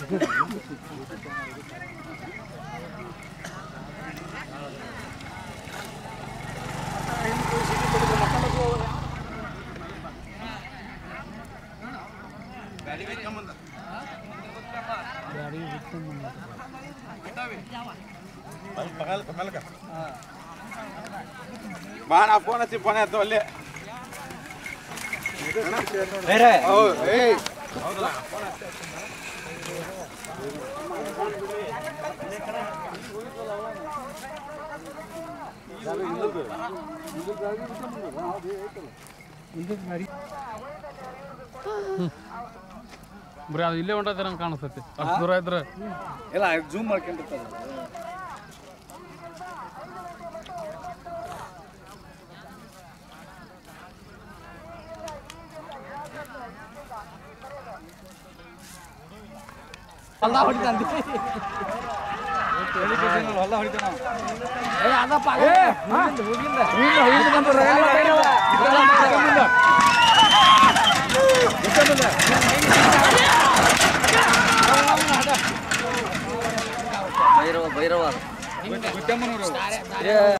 ಬಾ ನಾ ಫೋನ್ ಹಚ್ಚಿ ಫೋನ್ ಆಯ್ತು ಅಲ್ಲಿ ಬರೀ ಅದು ಇಲ್ಲೇ ಹೊಂಟೈತೆ ನಂಗೆ ಕಾಣಿಸ್ತೈತಿ ಅಷ್ಟು ದೂರ ಇದ್ರೆ ಇಲ್ಲ ಜೂಮ್ ಮಾಡ್ಕೊಂಡಿರ್ತಾರೆ ಹೊಲ ಹೊಡಿತಾನೆ ಹೊಲ ಹೊಡಿತಾನ ಭೈರವ ಭೈರವ ಗುದ್ದಮ್ಮನವರು